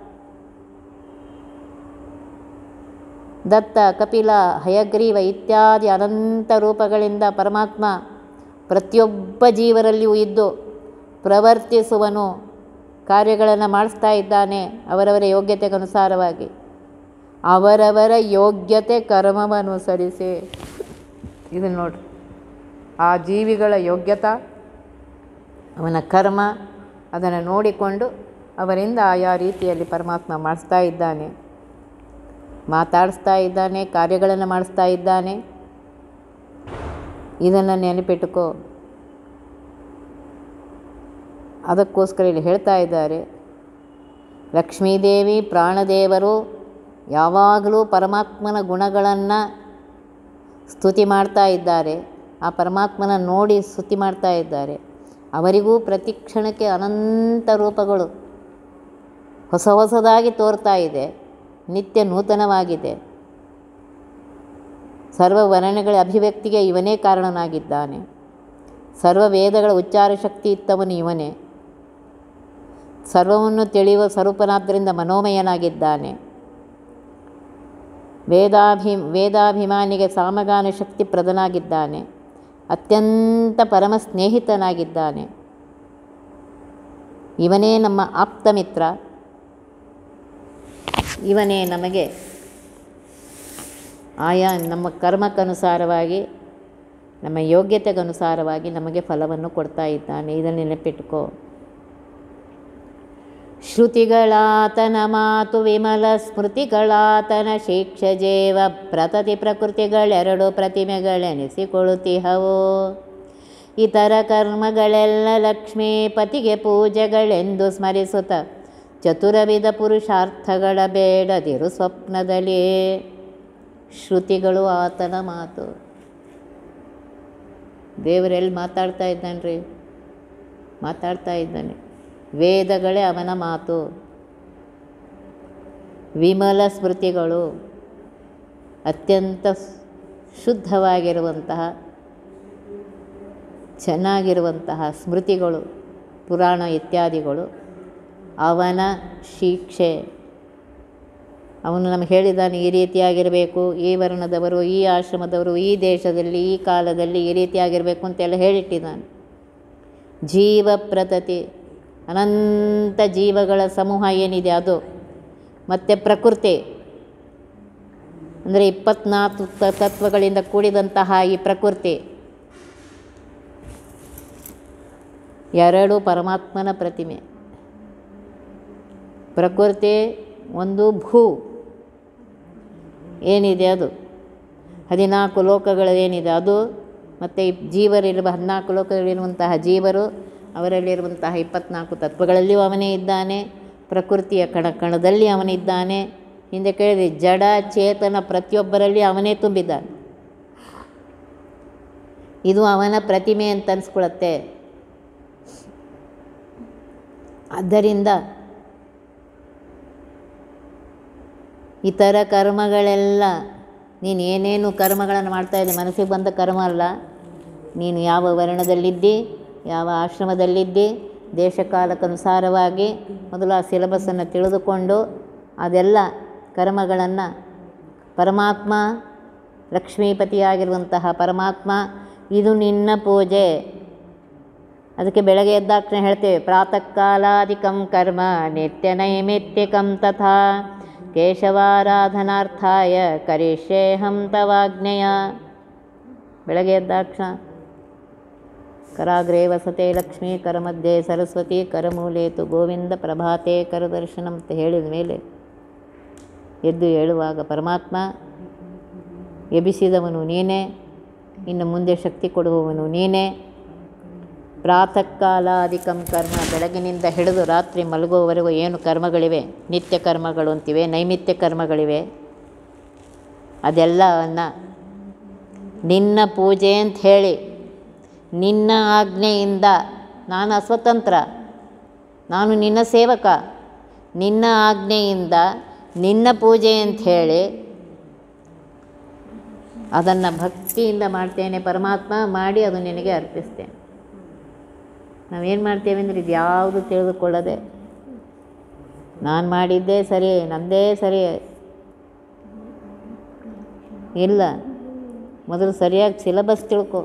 ದತ್ತ ಕಪಿಲ ಹಯಗ್ರೀವ ಇತ್ಯಾದಿ ಅನಂತ ರೂಪಗಳಿಂದ ಪರಮಾತ್ಮ ಪ್ರತಿಯೊಬ್ಬ ಜೀವರಲ್ಲಿಯೂ ಇದ್ದು ಪ್ರವರ್ತಿಸುವನು ಕಾರ್ಯಗಳನ್ನು ಮಾಡಿಸ್ತಾ ಇದ್ದಾನೆ ಅವರವರ ಯೋಗ್ಯತೆಗನುಸಾರವಾಗಿ ಅವರವರ ಯೋಗ್ಯತೆ ಕರ್ಮವನುಸರಿಸಿ ಇದನ್ನು ನೋಡ್ರಿ ಆ ಜೀವಿಗಳ ಯೋಗ್ಯತಾ ಅವನ ಕರ್ಮ ಅದನ್ನು ನೋಡಿಕೊಂಡು ಅವರಿಂದ ಆಯಾ ರೀತಿಯಲ್ಲಿ ಪರಮಾತ್ಮ ಮಾಡಿಸ್ತಾ ಇದ್ದಾನೆ ಮಾತಾಡಿಸ್ತಾ ಇದ್ದಾನೆ ಕಾರ್ಯಗಳನ್ನು ಮಾಡಿಸ್ತಾ ಇದ್ದಾನೆ ಇದನ್ನು ನೆನಪಿಟ್ಟುಕೋ ಅದಕ್ಕೋಸ್ಕರ ಇಲ್ಲಿ ಹೇಳ್ತಾ ಇದ್ದಾರೆ ಲಕ್ಷ್ಮೀದೇವಿ ಪ್ರಾಣದೇವರು ಯಾವಾಗಲೂ ಪರಮಾತ್ಮನ ಗುಣಗಳನ್ನು ಸ್ತುತಿ ಮಾಡ್ತಾ ಇದ್ದಾರೆ ಆ ಪರಮಾತ್ಮನ ನೋಡಿ ಸ್ತುತಿ ಮಾಡ್ತಾ ಇದ್ದಾರೆ ಅವರಿಗೂ ಪ್ರತಿ ಕ್ಷಣಕ್ಕೆ ಅನಂತ ರೂಪಗಳು ಹೊಸ ಹೊಸದಾಗಿ ತೋರ್ತಾ ಇದೆ ನಿತ್ಯ ನೂತನವಾಗಿದೆ ಸರ್ವ ವರ್ಣಗಳ ಅಭಿವ್ಯಕ್ತಿಗೆ ಇವನೇ ಕಾರಣನಾಗಿದ್ದಾನೆ ಸರ್ವ ವೇದಗಳ ಉಚ್ಚಾರ ಶಕ್ತಿ ಇತ್ತವನು ಇವನೇ ಸರ್ವವನ್ನು ತಿಳಿಯುವ ಸ್ವರೂಪನಾದ್ದರಿಂದ ಮನೋಮಯನಾಗಿದ್ದಾನೆ ವೇದಾಭಿ ವೇದಾಭಿಮಾನಿಗೆ ಸಾಮಗಾನ ಶಕ್ತಿ ಪ್ರದನಾಗಿದ್ದಾನೆ ಅತ್ಯಂತ ಪರಮ ಸ್ನೇಹಿತನಾಗಿದ್ದಾನೆ ಇವನೇ ನಮ್ಮ ಆಪ್ತ ಮಿತ್ರ ಇವನೇ ನಮಗೆ ಆಯಾ ನಮ್ಮ ಕರ್ಮಕ್ಕನುಸಾರವಾಗಿ ನಮ್ಮ ಯೋಗ್ಯತೆಗನುಸಾರವಾಗಿ ನಮಗೆ ಫಲವನ್ನು ಕೊಡ್ತಾ ಇದ್ದಾನೆ ಇದನ್ನು ನೆನಪಿಟ್ಕೋ ಶ್ರುತಿಗಳಾತನ ಮಾತು ವಿಮಲ ಸ್ಮೃತಿಗಳಾತನ ಶಿಕ್ಷಜೇವ ಪ್ರತತಿ ಪ್ರಕೃತಿಗಳೆರಡು ಪ್ರತಿಮೆಗಳೆನಿಸಿಕೊಳ್ಳುತ್ತಿಹವು ಇತರ ಕರ್ಮಗಳೆಲ್ಲ ಲಕ್ಷ್ಮೀ ಪತಿಗೆ ಪೂಜೆಗಳೆಂದು ಸ್ಮರಿಸುತ್ತ ಚತುರವಿಧ ಪುರುಷಾರ್ಥಗಳ ಬೇಡದಿರು ಸ್ವಪ್ನದಲ್ಲಿ ಶ್ರುತಿಗಳು ಆತನ ಮಾತು ದೇವರೆಲ್ಲಿ ಮಾತಾಡ್ತಾ ಇದ್ದಾನೆ ರೀ ಮಾತಾಡ್ತಾ ಇದ್ದಾನೆ ವೇದಗಳೇ ಅವನ ಮಾತು ವಿಮಲ ಸ್ಮೃತಿಗಳು ಅತ್ಯಂತ ಶುದ್ಧವಾಗಿರುವಂತಹ ಚೆನ್ನಾಗಿರುವಂತಹ ಸ್ಮೃತಿಗಳು ಪುರಾಣ ಇತ್ಯಾದಿಗಳು ಅವನ ಶಿಕ್ಷೆ ಅವನು ನಮಗೆ ಹೇಳಿದ್ದಾನೆ ಈ ರೀತಿಯಾಗಿರಬೇಕು ಈ ವರ್ಣದವರು ಈ ಆಶ್ರಮದವರು ಈ ದೇಶದಲ್ಲಿ ಈ ಕಾಲದಲ್ಲಿ ಈ ರೀತಿಯಾಗಿರಬೇಕು ಅಂತೆಲ್ಲ ಹೇಳಿಟ್ಟಿದ್ದಾನೆ ಜೀವ ಪ್ರತತಿ ಅನಂತ ಜೀವಗಳ ಸಮೂಹ ಏನಿದೆ ಅದು ಮತ್ತು ಪ್ರಕೃತಿ ಅಂದರೆ ಇಪ್ಪತ್ನಾಲ್ಕು ತ- ತತ್ವಗಳಿಂದ ಕೂಡಿದಂತಹ ಈ ಪ್ರಕೃತಿ ಎರಡು ಪರಮಾತ್ಮನ ಪ್ರತಿಮೆ ಪ್ರಕೃತಿ ಒಂದು ಭೂ ಏನಿದೆ ಅದು ಹದಿನಾಲ್ಕು ಲೋಕಗಳೇನಿದೆ ಅದು ಮತ್ತು ಈ ಜೀವರಿರುವ ಹದಿನಾಲ್ಕು ಲೋಕದಲ್ಲಿರುವಂತಹ ಜೀವರು ಅವರಲ್ಲಿರುವಂತಹ ಇಪ್ಪತ್ನಾಲ್ಕು ತತ್ವಗಳಲ್ಲಿಯೂ ಅವನೇ ಇದ್ದಾನೆ ಪ್ರಕೃತಿಯ ಕಣ ಕಣದಲ್ಲಿ ಅವನಿದ್ದಾನೆ ಹಿಂದೆ ಕೇಳಿದೆ ಜಡ ಚೇತನ ಪ್ರತಿಯೊಬ್ಬರಲ್ಲಿ ಅವನೇ ತುಂಬಿದ್ದಾನೆ ಇದು ಅವನ ಪ್ರತಿಮೆ ಅಂತ ಅನಿಸ್ಕೊಳತ್ತೆ ಆದ್ದರಿಂದ ಇತರ ಕರ್ಮಗಳೆಲ್ಲ ನೀನು ಏನೇನು ಕರ್ಮಗಳನ್ನು ಮಾಡ್ತಾಯಿದ್ದೆ ಮನಸ್ಸಿಗೆ ಬಂದ ಕರ್ಮ ಅಲ್ಲ ನೀನು ಯಾವ ವರ್ಣದಲ್ಲಿದ್ದಿ ಯಾವ ಆಶ್ರಮದಲ್ಲಿದ್ದಿ ದೇಶಕಾಲಕ್ಕನುಸಾರವಾಗಿ ಮೊದಲು ಆ ಸಿಲಬಸ್ಸನ್ನು ತಿಳಿದುಕೊಂಡು ಅದೆಲ್ಲ ಕರ್ಮಗಳನ್ನು ಪರಮಾತ್ಮ ಲಕ್ಷ್ಮೀಪತಿಯಾಗಿರುವಂತಹ ಪರಮಾತ್ಮ ಇದು ನಿನ್ನ ಪೂಜೆ ಅದಕ್ಕೆ ಬೆಳಗ್ಗೆ ಎದ್ದಾಕ್ಷಣ ಹೇಳ್ತೇವೆ ಪ್ರಾತಃ ಕಾಲಾಧಿಕಂ ಕರ್ಮ ನಿತ್ಯ ನೈಮಿತ್ಯಕಂ ತಥಾ ಕೇಶವಾರಾಧನಾರ್ಥಾಯ ಕರಿಷ್ಯೇಹಂ ತವಾಜ್ಞೆಯ ಬೆಳಗ್ಗೆ ಎದ್ದಾಕ್ಷಣ ಕರಾಗ್ರೇ ವಸತೆ ಲಕ್ಷ್ಮೀ ಕರಮಧ್ಯೆ ಸರಸ್ವತಿ ಕರಮೂಲೇತು ಗೋವಿಂದ ಪ್ರಭಾತೆ ಕರದರ್ಶನಂ ಅಂತ ಹೇಳಿದ ಮೇಲೆ ಎದ್ದು ಹೇಳುವಾಗ ಪರಮಾತ್ಮ ಎಬಿಸಿದವನು ನೀನೇ ಇನ್ನು ಮುಂದೆ ಶಕ್ತಿ ಕೊಡುವವನು ನೀನೇ ಪ್ರಾತಃ ಕಾಲಾಧಿಕಂ ಕರ್ಮ ಬೆಳಗಿನಿಂದ ಹಿಡಿದು ರಾತ್ರಿ ಮಲಗುವವರೆಗೂ ಏನು ಕರ್ಮಗಳಿವೆ ನಿತ್ಯ ಕರ್ಮಗಳು ಅಂತಿವೆ ನೈಮಿತ್ಯ ಕರ್ಮಗಳಿವೆ ಅದೆಲ್ಲವನ್ನು ನಿನ್ನ ಪೂಜೆ ಅಂತ ಹೇಳಿ ನಿನ್ನ ಆಜ್ಞೆಯಿಂದ ನಾನು ಅಸ್ವತಂತ್ರ ನಾನು ನಿನ್ನ ಸೇವಕ ನಿನ್ನ ಆಜ್ಞೆಯಿಂದ ನಿನ್ನ ಪೂಜೆ ಅಂತ ಹೇಳಿ ಅದನ್ನು ಭಕ್ತಿಯಿಂದ ಮಾಡ್ತೇನೆ ಪರಮಾತ್ಮ ಮಾಡಿ ಅದು ನಿನಗೆ ಅರ್ಪಿಸ್ತೇನೆ ನಾವೇನು ಮಾಡ್ತೇವೆ ಅಂದರೆ ಇದು ಯಾವುದು ತಿಳಿದುಕೊಳ್ಳದೆ ನಾನು ಮಾಡಿದ್ದೇ ಸರಿ ನನ್ನದೇ ಸರಿ ಇಲ್ಲ ಮೊದಲು ಸರಿಯಾಗಿ ಸಿಲಬಸ್ ತಿಳ್ಕೊ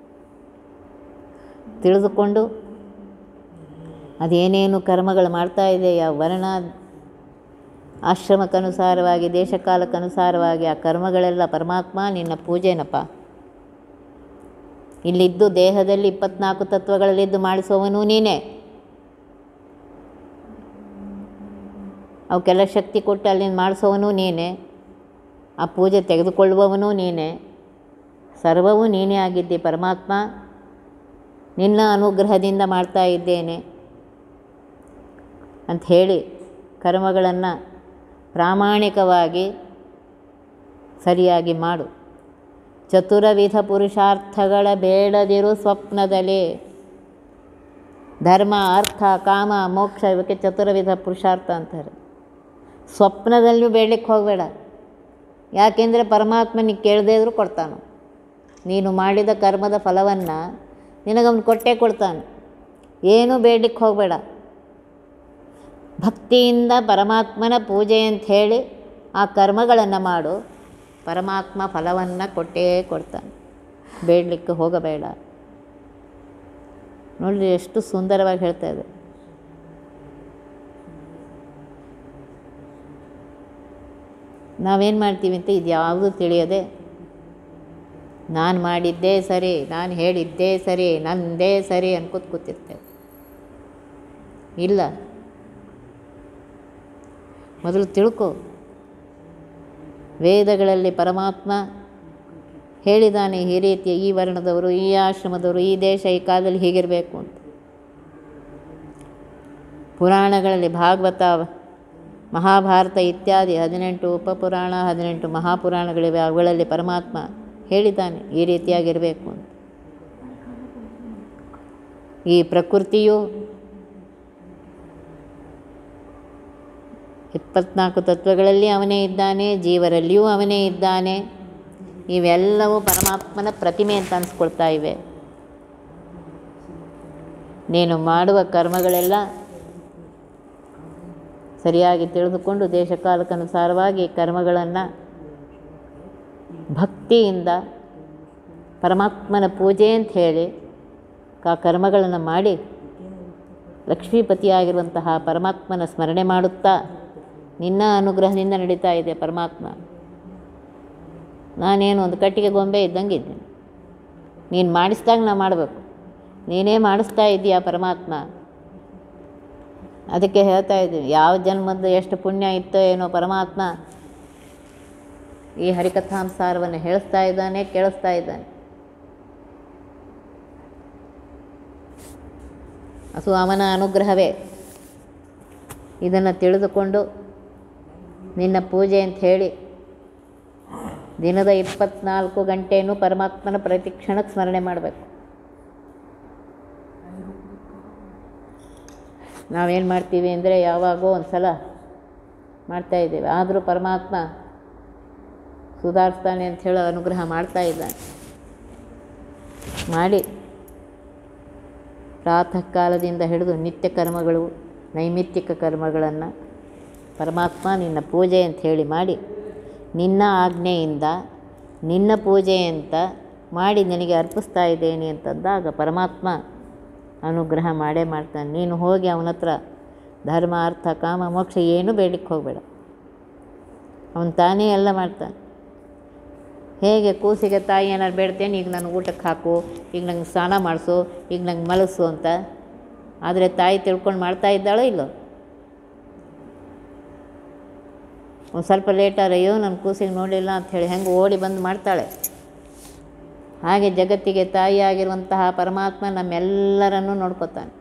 ತಿಳಿದುಕೊಂಡು ಅದೇನೇನು ಕರ್ಮಗಳು ಮಾಡ್ತಾ ಇದೆ ಯಾವ ವರ್ಣ ಆಶ್ರಮಕ್ಕನುಸಾರವಾಗಿ ದೇಶಕಾಲಕ್ಕನುಸಾರವಾಗಿ ಆ ಕರ್ಮಗಳೆಲ್ಲ ಪರಮಾತ್ಮ ನಿನ್ನ ಪೂಜೆನಪ್ಪ ಇಲ್ಲಿದ್ದು ದೇಹದಲ್ಲಿ ಇಪ್ಪತ್ನಾಲ್ಕು ತತ್ವಗಳಲ್ಲಿದ್ದು ಮಾಡಿಸುವವನು ನೀನೇ ಅವಕ್ಕೆಲ್ಲ ಶಕ್ತಿ ಕೊಟ್ಟು ಅಲ್ಲಿಂದ ಮಾಡಿಸೋವನು ನೀನೇ ಆ ಪೂಜೆ ತೆಗೆದುಕೊಳ್ಳುವವನು ನೀನೇ ಸರ್ವವೂ ನೀನೇ ಆಗಿದ್ದೆ ಪರಮಾತ್ಮ ನಿನ್ನ ಅನುಗ್ರಹದಿಂದ ಮಾಡ್ತಾ ಇದ್ದೇನೆ ಅಂತ ಹೇಳಿ ಕರ್ಮಗಳನ್ನು ಪ್ರಾಮಾಣಿಕವಾಗಿ ಸರಿಯಾಗಿ ಮಾಡು ಚತುರವಿಧ ಪುರುಷಾರ್ಥಗಳ ಬೇಡದಿರು ಸ್ವಪ್ನದಲ್ಲಿ ಧರ್ಮ ಅರ್ಥ ಕಾಮ ಮೋಕ್ಷ ಇವಕ್ಕೆ ಚತುರವಿಧ ಪುರುಷಾರ್ಥ ಅಂತಾರೆ ಸ್ವಪ್ನದಲ್ಲೂ ಬೇಡಲಿಕ್ಕೆ ಹೋಗಬೇಡ ಯಾಕೆಂದರೆ ಪರಮಾತ್ಮನಿಗೆ ಕೇಳದೇ ಇದ್ರೂ ಕೊಡ್ತಾನೆ ನೀನು ಮಾಡಿದ ಕರ್ಮದ ಫಲವನ್ನು ನಿನಗವನು ಕೊಟ್ಟೇ ಕೊಡ್ತಾನೆ ಏನೂ ಬೇಡಲಿಕ್ಕೆ ಹೋಗಬೇಡ ಭಕ್ತಿಯಿಂದ ಪರಮಾತ್ಮನ ಪೂಜೆ ಅಂತ ಹೇಳಿ ಆ ಕರ್ಮಗಳನ್ನು ಮಾಡು ಪರಮಾತ್ಮ ಫಲವನ್ನು ಕೊಟ್ಟೇ ಕೊಡ್ತಾನೆ ಬೇಡಲಿಕ್ಕೆ ಹೋಗಬೇಡ ನೋಡಿರಿ ಎಷ್ಟು ಸುಂದರವಾಗಿ ಹೇಳ್ತಾ ಇದೆ ನಾವೇನು ಮಾಡ್ತೀವಿ ಅಂತ ಇದು ಯಾವುದು ತಿಳಿಯದೆ ನಾನು ಮಾಡಿದ್ದೇ ಸರಿ ನಾನು ಹೇಳಿದ್ದೇ ಸರಿ ನನ್ನದೇ ಸರಿ ಅನ್ಕೋತ ಕೂತಿರ್ತೇವೆ ಇಲ್ಲ ಮೊದಲು ತಿಳ್ಕೊ ವೇದಗಳಲ್ಲಿ ಪರಮಾತ್ಮ ಹೇಳಿದ್ದಾನೆ ಈ ರೀತಿಯ ಈ ವರ್ಣದವರು ಈ ಆಶ್ರಮದವರು ಈ ದೇಶ ಈ ಕಾಲದಲ್ಲಿ ಹೀಗಿರಬೇಕು ಅಂತ ಪುರಾಣಗಳಲ್ಲಿ ಭಾಗವತ ಮಹಾಭಾರತ ಇತ್ಯಾದಿ ಹದಿನೆಂಟು ಉಪಪುರಾಣ ಹದಿನೆಂಟು ಮಹಾಪುರಾಣಗಳಿವೆ ಅವುಗಳಲ್ಲಿ ಪರಮಾತ್ಮ ಹೇಳಿದ್ದಾನೆ ಈ ರೀತಿಯಾಗಿರಬೇಕು ಅಂತ ಈ ಪ್ರಕೃತಿಯು ಇಪ್ಪತ್ನಾಲ್ಕು ತತ್ವಗಳಲ್ಲಿ ಅವನೇ ಇದ್ದಾನೆ ಜೀವರಲ್ಲಿಯೂ ಅವನೇ ಇದ್ದಾನೆ ಇವೆಲ್ಲವೂ ಪರಮಾತ್ಮನ ಪ್ರತಿಮೆ ಅಂತ ಅನಿಸ್ಕೊಳ್ತಾ ಇವೆ ನೀನು ಮಾಡುವ ಕರ್ಮಗಳೆಲ್ಲ ಸರಿಯಾಗಿ ತಿಳಿದುಕೊಂಡು ದೇಶಕಾಲಕ್ಕನುಸಾರವಾಗಿ ಕರ್ಮಗಳನ್ನು ಭಕ್ತಿಯಿಂದ ಪರಮಾತ್ಮನ ಪೂಜೆ ಅಂತ ಹೇಳಿ ಆ ಕರ್ಮಗಳನ್ನು ಮಾಡಿ ಲಕ್ಷ್ಮೀಪತಿಯಾಗಿರುವಂತಹ ಪರಮಾತ್ಮನ ಸ್ಮರಣೆ ಮಾಡುತ್ತಾ ನಿನ್ನ ಅನುಗ್ರಹದಿಂದ ನಡೀತಾ ಇದೆ ಪರಮಾತ್ಮ ನಾನೇನು ಒಂದು ಕಟ್ಟಿಗೆ ಗೊಂಬೆ ಇದ್ದಂಗೆ ಇದ್ದೀನಿ ನೀನು ಮಾಡಿಸ್ದಾಗ ನಾ ಮಾಡಬೇಕು ನೀನೇ ಮಾಡಿಸ್ತಾ ಇದ್ದೀಯಾ ಪರಮಾತ್ಮ ಅದಕ್ಕೆ ಹೇಳ್ತಾ ಇದ್ದೀವಿ ಯಾವ ಜನ್ಮದ್ದು ಎಷ್ಟು ಪುಣ್ಯ ಇತ್ತೋ ಏನೋ ಪರಮಾತ್ಮ ಈ ಹರಿಕಥಾಂಸಾರವನ್ನು ಹೇಳಿಸ್ತಾ ಇದ್ದಾನೆ ಕೇಳಿಸ್ತಾ ಇದ್ದಾನೆ ಅದು ಅವನ ಅನುಗ್ರಹವೇ ಇದನ್ನು ತಿಳಿದುಕೊಂಡು ನಿನ್ನ ಪೂಜೆ ಅಂತ ಹೇಳಿ ದಿನದ ಇಪ್ಪತ್ನಾಲ್ಕು ಗಂಟೆಯೂ ಪರಮಾತ್ಮನ ಪ್ರತಿ ಕ್ಷಣಕ್ಕೆ ಸ್ಮರಣೆ ಮಾಡಬೇಕು ನಾವೇನು ಮಾಡ್ತೀವಿ ಅಂದರೆ ಯಾವಾಗೋ ಒಂದು ಸಲ ಮಾಡ್ತಾ ಇದ್ದೇವೆ ಆದರೂ ಪರಮಾತ್ಮ ಸುಧಾರಿಸ್ತಾನೆ ಅಂತ ಹೇಳೋ ಅನುಗ್ರಹ ಮಾಡ್ತಾ ಇದ್ದಾನೆ ಮಾಡಿ ಪ್ರಾತಃ ಕಾಲದಿಂದ ಹಿಡಿದು ನಿತ್ಯ ಕರ್ಮಗಳು ನೈಮಿತ್ತಿಕ ಕರ್ಮಗಳನ್ನು ಪರಮಾತ್ಮ ನಿನ್ನ ಪೂಜೆ ಅಂತ ಹೇಳಿ ಮಾಡಿ ನಿನ್ನ ಆಜ್ಞೆಯಿಂದ ನಿನ್ನ ಪೂಜೆ ಅಂತ ಮಾಡಿ ನಿನಗೆ ಅರ್ಪಿಸ್ತಾ ಇದ್ದೇನೆ ಅಂತಂದಾಗ ಪರಮಾತ್ಮ ಅನುಗ್ರಹ ಮಾಡೇ ಮಾಡ್ತಾನೆ ನೀನು ಹೋಗಿ ಅವನ ಹತ್ರ ಧರ್ಮ ಅರ್ಥ ಕಾಮ ಮೋಕ್ಷ ಏನೂ ಬೇಡಕ್ಕೆ ಹೋಗಬೇಡ ಅವನು ತಾನೇ ಎಲ್ಲ ಮಾಡ್ತಾನೆ ಹೇಗೆ ಕೂಸಿಗೆ ತಾಯಿ ಏನಾರು ಬೇಡ್ತೇನೆ ಈಗ ನನಗೆ ಊಟಕ್ಕೆ ಹಾಕು ಈಗ ನಂಗೆ ಸ್ನಾನ ಮಾಡಿಸು ಈಗ ನಂಗೆ ಮಲಗಿಸು ಅಂತ ಆದರೆ ತಾಯಿ ತಿಳ್ಕೊಂಡು ಮಾಡ್ತಾ ಇದ್ದಾಳೋ ಇಲ್ಲೋ ಒಂದು ಸ್ವಲ್ಪ ಲೇಟಾರ ಅಯ್ಯೋ ನನ್ನ ಕೂಸಿಗೆ ನೋಡಲಿಲ್ಲ ಅಂಥೇಳಿ ಹೆಂಗೆ ಓಡಿ ಬಂದು ಮಾಡ್ತಾಳೆ ಹಾಗೆ ಜಗತ್ತಿಗೆ ತಾಯಿಯಾಗಿರುವಂತಹ ಪರಮಾತ್ಮ ನಮ್ಮೆಲ್ಲರನ್ನೂ ನೋಡ್ಕೋತಾನೆ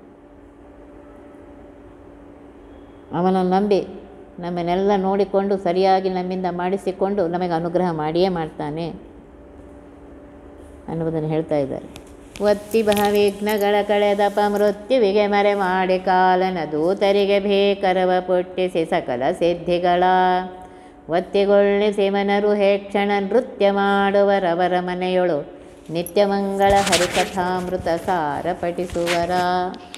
ಅವನನ್ನು ನಂಬಿ ನಮ್ಮನ್ನೆಲ್ಲ ನೋಡಿಕೊಂಡು ಸರಿಯಾಗಿ ನಮ್ಮಿಂದ ಮಾಡಿಸಿಕೊಂಡು ನಮಗೆ ಅನುಗ್ರಹ ಮಾಡಿಯೇ ಮಾಡ್ತಾನೆ ಅನ್ನುವುದನ್ನು ಹೇಳ್ತಾ ಇದ್ದಾರೆ ಒತ್ತಿ ಭಾವಿಘ್ನಗಳ ಕಳೆದಪ ಮೃತ್ಯುವಿಗೆ ಮರೆ ಮಾಡಿ ಕಾಲನ ದೂತರಿಗೆ ಭೇಕರವ ಪುಟ್ಟಿಸಿ ಸಕಲ ಸಿದ್ಧಿಗಳ ಒತ್ತಿಗೊಳ್ಳಿಸಿ ಮನರು ಹೇಕ್ಷಣ ನೃತ್ಯ ಮಾಡುವರವರ ಮನೆಯೊಳು ನಿತ್ಯಮಂಗಳ ಹರಿಕಥಾಮೃತ ಸಾರ ಪಠಿಸುವರ